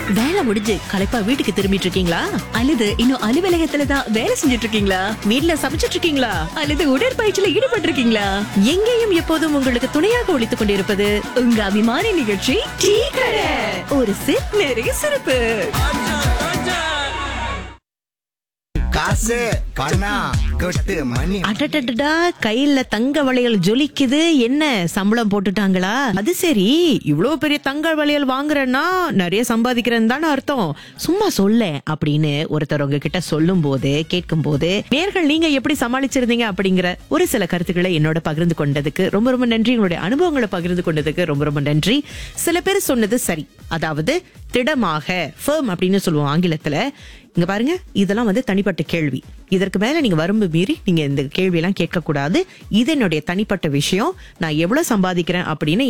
வேலை முடிஞ்சு களைப்பா வீட்டுக்கு திரும்பிட்டு இருக்கீங்களா அல்லது இன்னும் அலுவலகத்துல தான் வேலை செஞ்சுட்டு இருக்கீங்களா வீட்ல சமைச்சிட்டு இருக்கீங்களா அல்லது உடற்பயிற்சியில ஈடுபட்டு இருக்கீங்களா எங்கேயும் எப்போதும் உங்களுக்கு துணையாக ஒழித்துக் கொண்டிருப்பது உங்க அபிமான நிகழ்ச்சி டீ கடை ஒரு சிப் நிறைய சிறப்பு காசு பணம் கொட்டு மணி அடடடடா கையில தங்க வளையல் ஜொலிக்குது என்ன சம்பளம் போட்டுட்டாங்களா அது சரி இவ்வளவு பெரிய தங்க வளையல் வாங்குறேன்னா நிறைய சம்பாதிக்கிறேன்னு தானே அர்த்தம் சும்மா சொல்ல அப்படின்னு ஒருத்தர் உங்ககிட்ட சொல்லும் போது கேட்கும் போது நேர்கள் நீங்க எப்படி சமாளிச்சிருந்தீங்க அப்படிங்கிற ஒரு சில கருத்துக்களை என்னோட பகிர்ந்து கொண்டதுக்கு ரொம்ப ரொம்ப நன்றி உங்களுடைய அனுபவங்களை பகிர்ந்து கொண்டதுக்கு ரொம்ப ரொம்ப நன்றி சில பேர் சொன்னது சரி அதாவது திடமாக ஃபேம் அப்படின்னு சொல்லுவோம் ஆங்கிலத்துல இங்க பாருங்க இதெல்லாம் வந்து தனிப்பட்ட கேள்வி இதற்கு மேல நீங்க வரம்பு மீறி நீங்க இந்த கேள்வி எல்லாம் கேட்க கூடாது இது என்னுடைய தனிப்பட்ட விஷயம் நான் எவ்வளவு சம்பாதிக்கிறேன் அப்படின்னு